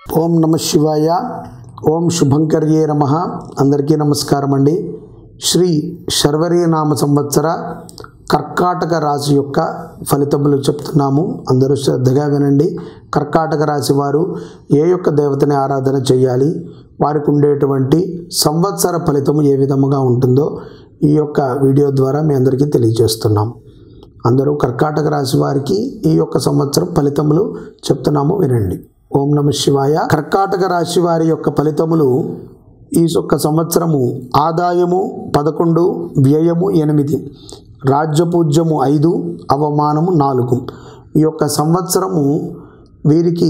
ఓం నమ శివాయ ఓం శుభంకర్యే నమ అందరికీ నమస్కారం అండి శ్రీ శర్వరీ నామ సంవత్సర కర్కాటక రాశి యొక్క ఫలితములు చెప్తున్నాము అందరూ శ్రద్ధగా వినండి కర్కాటక రాశి వారు ఏ యొక్క దేవతని ఆరాధన చేయాలి వారికి ఉండేటువంటి సంవత్సర ఫలితము ఏ విధముగా ఉంటుందో ఈ యొక్క వీడియో ద్వారా మీ అందరికీ తెలియజేస్తున్నాం అందరూ కర్కాటక రాశి వారికి ఈ యొక్క సంవత్సరం ఫలితములు చెప్తున్నాము వినండి ఓం నమ శివాయ కర్కాటక రాశి వారి యొక్క ఫలితములు ఈ యొక్క సంవత్సరము ఆదాయము పదకొండు వ్యయము ఎనిమిది రాజ్యపూజ్యము ఐదు అవమానము నాలుగు ఈ యొక్క సంవత్సరము వీరికి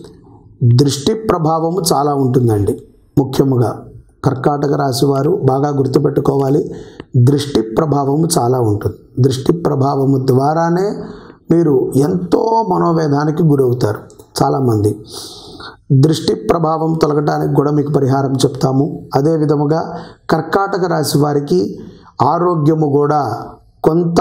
దృష్టి ప్రభావము చాలా ఉంటుందండి ముఖ్యముగా కర్కాటక రాశి వారు బాగా గుర్తుపెట్టుకోవాలి దృష్టి ప్రభావము చాలా ఉంటుంది దృష్టి ప్రభావము ద్వారానే మీరు ఎంతో మనోవేదానికి గురవుతారు చాలామంది దృష్టి ప్రభావం తొలగడానికి కూడా మీకు పరిహారం చెప్తాము అదే విధముగా కర్కాటక రాశి వారికి ఆరోగ్యము కూడా కొంత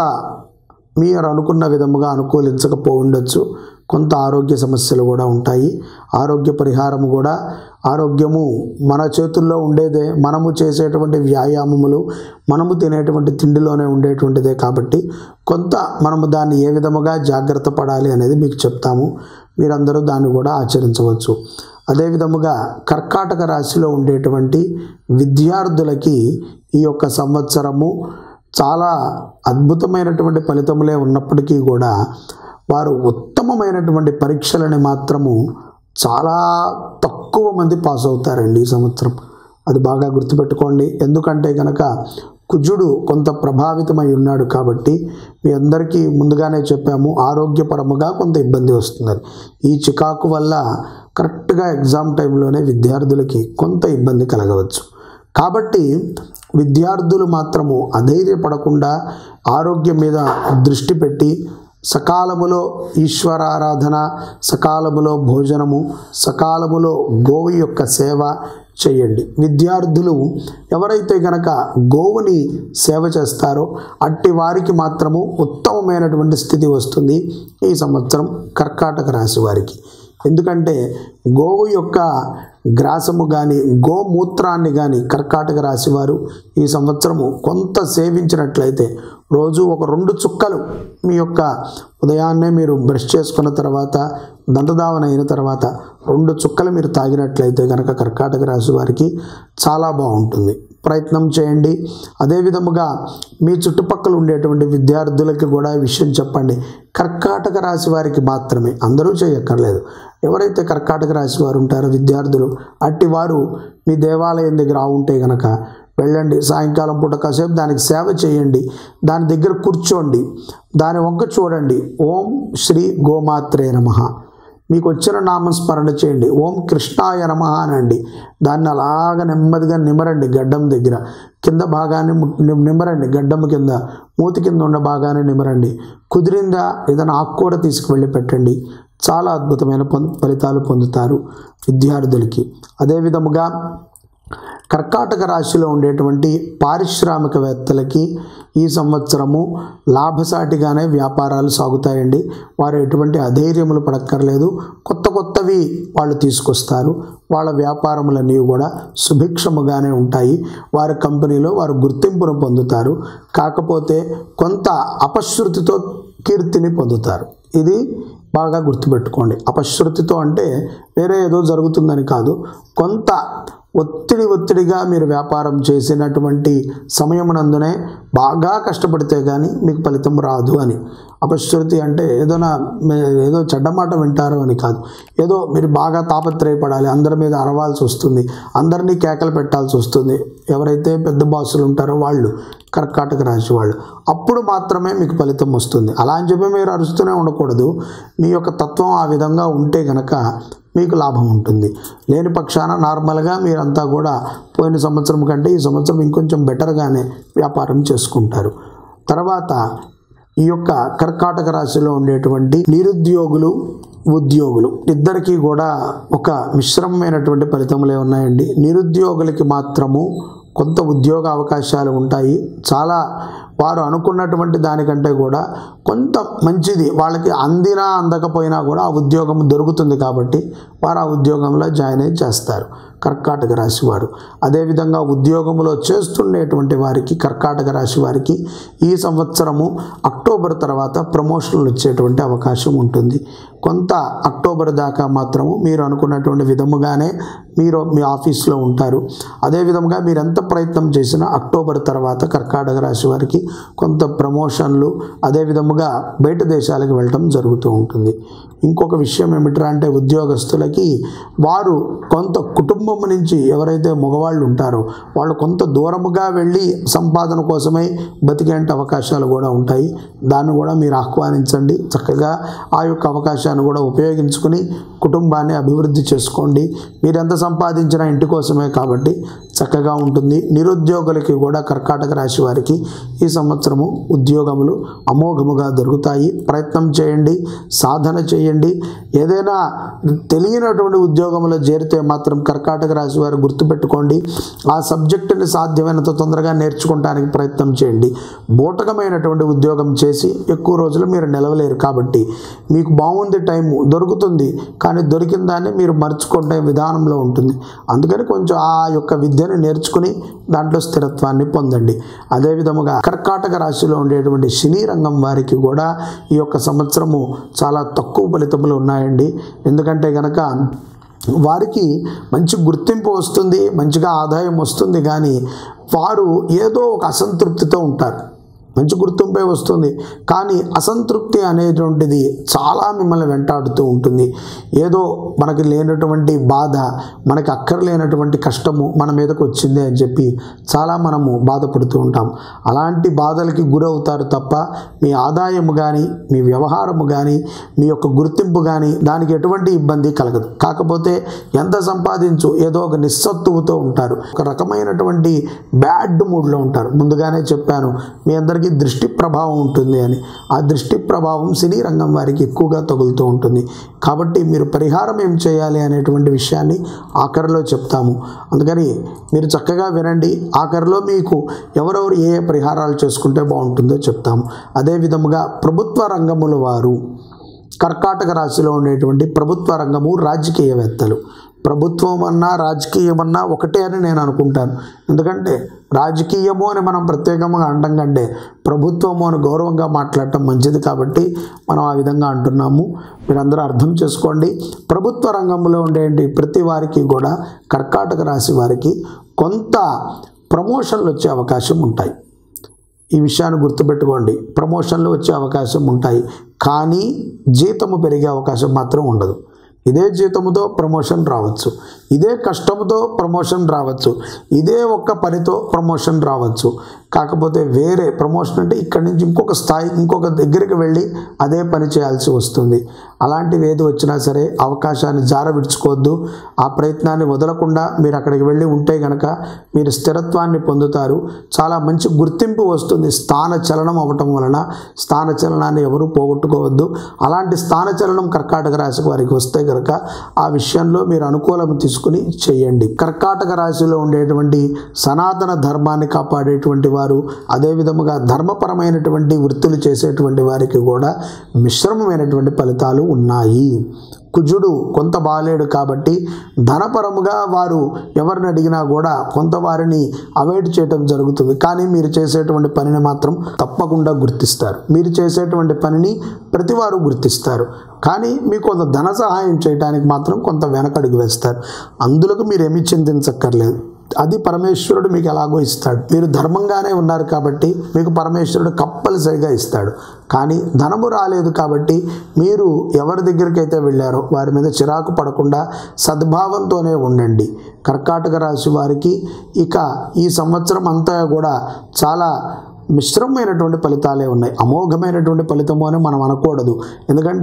మీరు అనుకున్న విధముగా అనుకూలించకపో ఉండొచ్చు కొంత ఆరోగ్య సమస్యలు కూడా ఉంటాయి ఆరోగ్య పరిహారం కూడా ఆరోగ్యము మన చేతుల్లో ఉండేదే మనము చేసేటువంటి వ్యాయామములు మనము తినేటువంటి తిండిలోనే ఉండేటువంటిదే కాబట్టి కొంత మనము దాన్ని ఏ విధముగా జాగ్రత్త పడాలి అనేది మీకు చెప్తాము మీరందరూ దాన్ని కూడా ఆచరించవచ్చు అదే విధముగా కర్కాటక రాశిలో ఉండేటువంటి విద్యార్థులకి ఈ యొక్క సంవత్సరము చాలా అద్భుతమైనటువంటి ఫలితములే ఉన్నప్పటికీ కూడా వారు ఉత్తమమైనటువంటి పరీక్షలని మాత్రము చాలా తక్కువ మంది పాస్ అవుతారండి ఈ సంవత్సరం అది బాగా గుర్తుపెట్టుకోండి ఎందుకంటే కనుక కుజుడు కొంత ప్రభావితమై ఉన్నాడు కాబట్టి మీ అందరికీ ముందుగానే చెప్పాము ఆరోగ్యపరముగా కొంత ఇబ్బంది వస్తున్నది ఈ చికాకు వల్ల కరెక్ట్గా ఎగ్జామ్ టైంలోనే విద్యార్థులకి కొంత ఇబ్బంది కలగవచ్చు కాబట్టి విద్యార్థులు మాత్రము అధైర్యపడకుండా ఆరోగ్యం మీద దృష్టి పెట్టి సకాలములో ఈశ్వరారాధన సకాలములో భోజనము సకాలములో గోవు యొక్క సేవ చేయండి విద్యార్థులు ఎవరైతే గనక గోవుని సేవ చేస్తారో అట్టి వారికి మాత్రము ఉత్తమమైనటువంటి స్థితి వస్తుంది ఈ సంవత్సరం కర్కాటక రాశి వారికి ఎందుకంటే గోవు యొక్క గ్రాసము కానీ గోమూత్రాన్ని కానీ కర్కాటక రాశి వారు ఈ సంవత్సరము కొంత సేవించినట్లయితే రోజు ఒక రెండు చుక్కలు మీ యొక్క ఉదయాన్నే మీరు బ్రష్ చేసుకున్న తర్వాత దంతధావన అయిన తర్వాత రెండు చుక్కలు మీరు తాగినట్లయితే కనుక కర్కాటక రాశి వారికి చాలా బాగుంటుంది ప్రయత్నం చేయండి అదే విధముగా మీ చుట్టుపక్కల ఉండేటువంటి విద్యార్థులకి కూడా ఈ విషయం చెప్పండి కర్కాటక రాశి వారికి మాత్రమే అందరూ చేయక్కర్లేదు ఎవరైతే కర్కాటక రాశి వారు ఉంటారో విద్యార్థులు అట్టి వారు మీ దేవాలయం దగ్గర ఉంటే గనక వెళ్ళండి సాయంకాలం పూట కాసేపు దానికి సేవ చేయండి దాని దగ్గర కూర్చోండి దాని వంక చూడండి ఓం శ్రీ గోమాత్రే నమః మీకు వచ్చిన నామస్మరణ చేయండి ఓం కృష్ణాయ నమ అనండి దాన్ని అలాగ నెమ్మదిగా నిమరండి గడ్డం దగ్గర కింద భాగాన్ని ము- ని- నిమరండి గడ్డం కింద మూతి కింద ఉన్న భాగాన్ని నిమరండి కుదిరిందా ఏదైనా ఆకు కూడా తీసుకువెళ్ళి పెట్టండి చాలా అద్భుతమైన పొంద ఫలితాలు పొందుతారు విద్యార్థులకి అదే విధముగా కర్కాటక రాశిలో ఉండేటువంటి పారిశ్రామికవేత్తలకి ఈ సంవత్సరము లాభసాటిగానే వ్యాపారాలు సాగుతాయండి వారు ఎటువంటి అధైర్యములు పడక్కర్లేదు కొత్త కొత్తవి వాళ్ళు తీసుకొస్తారు వాళ్ళ వ్యాపారములన్నీ కూడా సుభిక్షముగానే ఉంటాయి వారి కంపెనీలో వారు గుర్తింపును పొందుతారు కాకపోతే కొంత అపశృతితో కీర్తిని పొందుతారు ఇది బాగా గుర్తుపెట్టుకోండి అపశృతితో అంటే వేరే ఏదో జరుగుతుందని కాదు కొంత ఒత్తిడి ఒత్తిడిగా మీరు వ్యాపారం చేసినటువంటి సమయమునందునే బాగా కష్టపడితే కానీ మీకు ఫలితం రాదు అని అపశృతి అంటే ఏదో నా ఏదో చెడ్డ మాట వింటారు అని కాదు ఏదో మీరు బాగా తాపత్రయపడాలి అందరి మీద అరవాల్సి వస్తుంది అందరినీ కేకలు పెట్టాల్సి వస్తుంది ఎవరైతే పెద్ద బాసులు ఉంటారో వాళ్ళు కర్కాటక రాశి వాళ్ళు అప్పుడు మాత్రమే మీకు ఫలితం వస్తుంది అలా అని చెప్పి మీరు అరుస్తూనే ఉండకూడదు మీ యొక్క తత్వం ఆ విధంగా ఉంటే గనక మీకు లాభం ఉంటుంది లేని పక్షాన నార్మల్గా మీరంతా కూడా పోయిన సంవత్సరం కంటే ఈ సంవత్సరం ఇంకొంచెం బెటర్గానే వ్యాపారం చేసుకుంటారు తర్వాత ఈ యొక్క కర్కాటక రాశిలో ఉండేటువంటి నిరుద్యోగులు ఉద్యోగులు ఇద్దరికీ కూడా ఒక మిశ్రమమైనటువంటి ఫలితములే ఉన్నాయండి నిరుద్యోగులకి మాత్రము కొంత ఉద్యోగ అవకాశాలు ఉంటాయి చాలా వారు అనుకున్నటువంటి దానికంటే కూడా కొంత మంచిది వాళ్ళకి అందినా అందకపోయినా కూడా ఆ ఉద్యోగం దొరుకుతుంది కాబట్టి వారు ఆ ఉద్యోగంలో జాయిన్ అయి చేస్తారు కర్కాటక రాశి వారు అదేవిధంగా ఉద్యోగంలో చేస్తుండేటువంటి వారికి కర్కాటక రాశి వారికి ఈ సంవత్సరము అక్టోబర్ తర్వాత ప్రమోషన్లు వచ్చేటువంటి అవకాశం ఉంటుంది కొంత అక్టోబర్ దాకా మాత్రము మీరు అనుకున్నటువంటి విధముగానే మీరు మీ ఆఫీస్లో ఉంటారు అదేవిధంగా మీరు ఎంత ప్రయత్నం చేసినా అక్టోబర్ తర్వాత కర్కాటక రాశి వారికి కొంత ప్రమోషన్లు అదేవిధముగా బయట దేశాలకు వెళ్ళటం జరుగుతూ ఉంటుంది ఇంకొక విషయం ఏమిట్రా అంటే ఉద్యోగస్తులకి వారు కొంత కుటుంబం నుంచి ఎవరైతే మగవాళ్ళు ఉంటారో వాళ్ళు కొంత దూరముగా వెళ్ళి సంపాదన కోసమై బతికేంటి అవకాశాలు కూడా ఉంటాయి దాన్ని కూడా మీరు ఆహ్వానించండి చక్కగా ఆ యొక్క అవకాశాన్ని కూడా ఉపయోగించుకుని కుటుంబాన్ని అభివృద్ధి చేసుకోండి మీరు ఎంత సంపాదించినా ఇంటి కోసమే కాబట్టి చక్కగా ఉంటుంది నిరుద్యోగులకి కూడా కర్కాటక రాశి వారికి ఈ సంవత్సరము ఉద్యోగములు అమోఘముగా దొరుకుతాయి ప్రయత్నం చేయండి సాధన చేయండి ఏదైనా తెలియనటువంటి ఉద్యోగంలో చేరితే మాత్రం కర్కాటక రాశి వారు గుర్తుపెట్టుకోండి ఆ సబ్జెక్టుని సాధ్యమైనంత తొందరగా నేర్చుకోవడానికి ప్రయత్నం చేయండి బూటకమైనటువంటి ఉద్యోగం చేసి ఎక్కువ రోజులు మీరు నిలవలేరు కాబట్టి మీకు బాగుంది టైం దొరుకుతుంది కానీ దొరికిన దాన్ని మీరు మర్చుకుంటే విధానంలో ఉంటుంది అందుకని కొంచెం ఆ యొక్క విద్యను నేర్చుకుని దాంట్లో స్థిరత్వాన్ని పొందండి అదేవిధముగా కర్కాటక రాశిలో ఉండేటువంటి సినీ రంగం వారికి కూడా ఈ యొక్క సంవత్సరము చాలా తక్కువ ఫలితములు ఉన్నాయండి ఎందుకంటే కనుక వారికి మంచి గుర్తింపు వస్తుంది మంచిగా ఆదాయం వస్తుంది కానీ వారు ఏదో ఒక అసంతృప్తితో ఉంటారు మంచి గుర్తింపే వస్తుంది కానీ అసంతృప్తి అనేటువంటిది చాలా మిమ్మల్ని వెంటాడుతూ ఉంటుంది ఏదో మనకి లేనటువంటి బాధ మనకి అక్కర్లేనటువంటి కష్టము మన మీదకు వచ్చింది అని చెప్పి చాలా మనము బాధపడుతూ ఉంటాం అలాంటి బాధలకి గురవుతారు తప్ప మీ ఆదాయము కానీ మీ వ్యవహారము కానీ మీ యొక్క గుర్తింపు కానీ దానికి ఎటువంటి ఇబ్బంది కలగదు కాకపోతే ఎంత సంపాదించు ఏదో ఒక నిస్సత్తువుతో ఉంటారు ఒక రకమైనటువంటి బ్యాడ్ మూడ్లో ఉంటారు ముందుగానే చెప్పాను మీ అందరికీ దృష్టి ప్రభావం ఉంటుంది అని ఆ దృష్టి ప్రభావం సినీ రంగం వారికి ఎక్కువగా తగులుతూ ఉంటుంది కాబట్టి మీరు పరిహారం ఏం చేయాలి అనేటువంటి విషయాన్ని ఆఖరిలో చెప్తాము అందుకని మీరు చక్కగా వినండి ఆఖరిలో మీకు ఎవరెవరు ఏ ఏ పరిహారాలు చేసుకుంటే బాగుంటుందో చెప్తాము అదే విధముగా ప్రభుత్వ రంగముల వారు కర్కాటక రాశిలో ఉండేటువంటి ప్రభుత్వ రంగము రాజకీయవేత్తలు ప్రభుత్వం అన్నా రాజకీయం అన్నా ఒకటే అని నేను అనుకుంటాను ఎందుకంటే రాజకీయము అని మనం ప్రత్యేకంగా అంటాం కంటే ప్రభుత్వము అని గౌరవంగా మాట్లాడటం మంచిది కాబట్టి మనం ఆ విధంగా అంటున్నాము మీరందరూ అర్థం చేసుకోండి ప్రభుత్వ రంగంలో ఉండేటి ప్రతి వారికి కూడా కర్కాటక రాశి వారికి కొంత ప్రమోషన్లు వచ్చే అవకాశం ఉంటాయి ఈ విషయాన్ని గుర్తుపెట్టుకోండి ప్రమోషన్లు వచ్చే అవకాశం ఉంటాయి కానీ జీతము పెరిగే అవకాశం మాత్రం ఉండదు ఇదే జీతముతో ప్రమోషన్ రావచ్చు ఇదే కష్టముతో ప్రమోషన్ రావచ్చు ఇదే ఒక్క పనితో ప్రమోషన్ రావచ్చు కాకపోతే వేరే ప్రమోషన్ అంటే ఇక్కడి నుంచి ఇంకొక స్థాయి ఇంకొక దగ్గరికి వెళ్ళి అదే పని చేయాల్సి వస్తుంది అలాంటివి ఏది వచ్చినా సరే అవకాశాన్ని జార విడుచుకోవద్దు ఆ ప్రయత్నాన్ని వదలకుండా మీరు అక్కడికి వెళ్ళి ఉంటే కనుక మీరు స్థిరత్వాన్ని పొందుతారు చాలా మంచి గుర్తింపు వస్తుంది స్థాన చలనం అవ్వటం వలన స్థాన చలనాన్ని ఎవరు పోగొట్టుకోవద్దు అలాంటి స్థాన చలనం కర్కాటక రాశి వారికి వస్తే కనుక ఆ విషయంలో మీరు అనుకూలం తీసుకుని చేయండి కర్కాటక రాశిలో ఉండేటువంటి సనాతన ధర్మాన్ని కాపాడేటువంటి వారు అదేవిధముగా ధర్మపరమైనటువంటి వృత్తులు చేసేటువంటి వారికి కూడా మిశ్రమమైనటువంటి ఫలితాలు ఉన్నాయి కుజుడు కొంత బాలేడు కాబట్టి ధనపరముగా వారు ఎవరిని అడిగినా కూడా కొంత వారిని అవాయిడ్ చేయటం జరుగుతుంది కానీ మీరు చేసేటువంటి పనిని మాత్రం తప్పకుండా గుర్తిస్తారు మీరు చేసేటువంటి పనిని ప్రతి వారు గుర్తిస్తారు కానీ మీకు కొంత ధన సహాయం చేయడానికి మాత్రం కొంత వెనకడుగు వేస్తారు అందులోకి మీరు ఏమీ చింతించక్కర్లేదు అది పరమేశ్వరుడు మీకు ఎలాగో ఇస్తాడు మీరు ధర్మంగానే ఉన్నారు కాబట్టి మీకు పరమేశ్వరుడు కంపల్సరిగా ఇస్తాడు కానీ ధనము రాలేదు కాబట్టి మీరు ఎవరి దగ్గరికి అయితే వెళ్ళారో వారి మీద చిరాకు పడకుండా సద్భావంతోనే ఉండండి కర్కాటక రాశి వారికి ఇక ఈ సంవత్సరం అంతా కూడా చాలా మిశ్రమమైనటువంటి ఫలితాలే ఉన్నాయి అమోఘమైనటువంటి ఫలితము అని మనం అనకూడదు ఎందుకంటే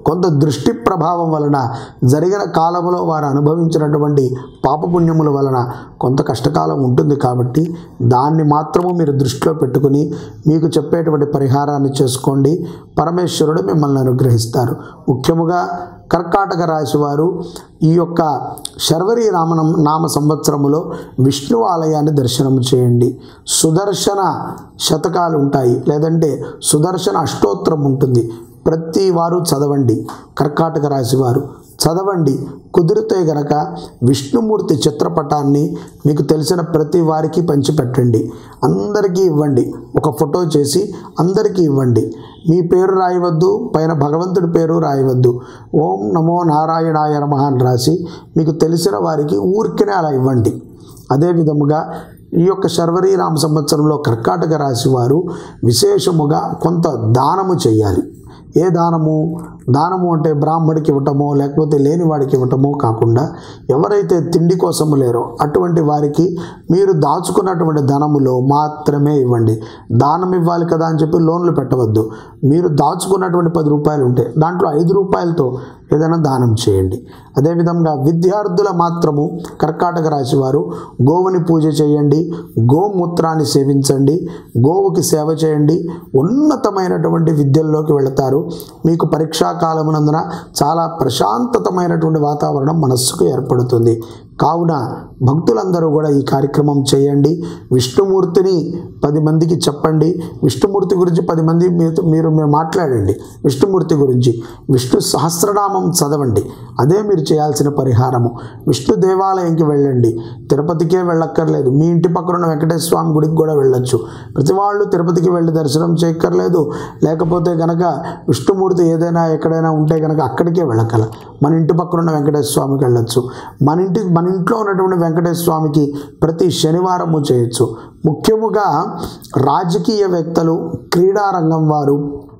కొంత దృష్టి ప్రభావం వలన జరిగిన కాలంలో వారు అనుభవించినటువంటి పాపపుణ్యముల వలన కొంత కష్టకాలం ఉంటుంది కాబట్టి దాన్ని మాత్రము మీరు దృష్టిలో పెట్టుకుని మీకు చెప్పేటువంటి పరిహారాన్ని చేసుకోండి పరమేశ్వరుడు మిమ్మల్ని అనుగ్రహిస్తారు ముఖ్యముగా కర్కాటక రాశి వారు ఈ యొక్క శర్వరి రామనం నామ సంవత్సరములో విష్ణు ఆలయాన్ని దర్శనం చేయండి సుదర్శన శతకాలు ఉంటాయి లేదంటే సుదర్శన అష్టోత్తరం ఉంటుంది ప్రతి వారు చదవండి కర్కాటక రాశి వారు చదవండి కుదిరితే గనక విష్ణుమూర్తి చిత్రపటాన్ని మీకు తెలిసిన ప్రతి వారికి పంచిపెట్టండి అందరికీ ఇవ్వండి ఒక ఫోటో చేసి అందరికీ ఇవ్వండి మీ పేరు రాయవద్దు పైన భగవంతుడి పేరు రాయవద్దు ఓం నమో నారాయణాయ నమః అని రాసి మీకు తెలిసిన వారికి ఊరికనే అలా ఇవ్వండి అదే విధముగా ఈ యొక్క శర్వరీ రామ సంవత్సరంలో కర్కాటక రాశి వారు విశేషముగా కొంత దానము చేయాలి ఏ దానము దానము అంటే బ్రాహ్మడికి ఇవ్వటమో లేకపోతే లేని వాడికి ఇవ్వటమో కాకుండా ఎవరైతే తిండి కోసము లేరో అటువంటి వారికి మీరు దాచుకున్నటువంటి ధనములో మాత్రమే ఇవ్వండి దానం ఇవ్వాలి కదా అని చెప్పి లోన్లు పెట్టవద్దు మీరు దాచుకున్నటువంటి పది రూపాయలు ఉంటాయి దాంట్లో ఐదు రూపాయలతో ఏదైనా దానం చేయండి అదేవిధంగా విద్యార్థుల మాత్రము కర్కాటక రాశి వారు గోవుని పూజ చేయండి గోమూత్రాన్ని సేవించండి గోవుకి సేవ చేయండి ఉన్నతమైనటువంటి విద్యల్లోకి వెళతారు మీకు పరీక్షా కాలమునందున చాలా ప్రశాంతతమైనటువంటి వాతావరణం మనస్సుకు ఏర్పడుతుంది కావున భక్తులందరూ కూడా ఈ కార్యక్రమం చేయండి విష్ణుమూర్తిని పది మందికి చెప్పండి విష్ణుమూర్తి గురించి పది మంది మీతో మీరు మీరు మాట్లాడండి విష్ణుమూర్తి గురించి విష్ణు సహస్రనామం చదవండి అదే మీరు చేయాల్సిన పరిహారము విష్ణు దేవాలయంకి వెళ్ళండి తిరుపతికే వెళ్ళక్కర్లేదు మీ ఇంటి పక్కన ఉన్న వెంకటేశ్వర స్వామి గుడికి కూడా వెళ్ళొచ్చు ప్రతి వాళ్ళు తిరుపతికి వెళ్ళి దర్శనం చేయక్కర్లేదు లేకపోతే కనుక విష్ణుమూర్తి ఏదైనా ఎక్కడైనా ఉంటే కనుక అక్కడికే వెళ్ళక్కల మన ఇంటి పక్కన ఉన్న వెంకటేశ్వర స్వామికి వెళ్ళొచ్చు మన ఇంటి మన ఇంట్లో ఉన్నటువంటి వెంకటేశ్వర స్వామికి ప్రతి శనివారము చేయొచ్చు ముఖ్యముగా రాజకీయ వ్యక్తులు క్రీడారంగం వారు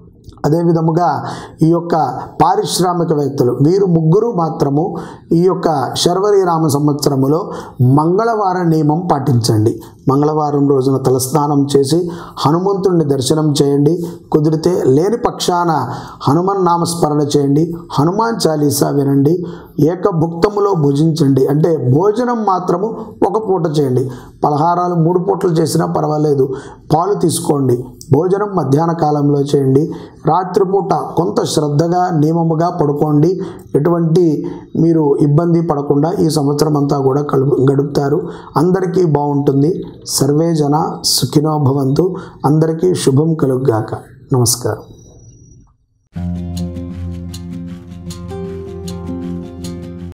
అదే విధముగా ఈ యొక్క పారిశ్రామికవేత్తలు వీరు ముగ్గురు మాత్రము ఈ యొక్క శర్వరి రామ సంవత్సరములో మంగళవారం నియమం పాటించండి మంగళవారం రోజున తలస్నానం చేసి హనుమంతుడిని దర్శనం చేయండి కుదిరితే లేని పక్షాన హనుమన్ నామస్మరణ చేయండి హనుమాన్ చాలీసా వినండి ఏకభుక్తములో భుజించండి అంటే భోజనం మాత్రము ఒక పూట చేయండి పలహారాలు మూడు పూటలు చేసినా పర్వాలేదు పాలు తీసుకోండి భోజనం మధ్యాహ్న కాలంలో చేయండి రాత్రిపూట కొంత శ్రద్ధగా నియమముగా పడుకోండి ఎటువంటి మీరు ఇబ్బంది పడకుండా ఈ సంవత్సరం అంతా కూడా కలుపు గడుపుతారు అందరికీ బాగుంటుంది సర్వే జన సుఖినో భవంతు అందరికీ శుభం కలుగుగాక నమస్కారం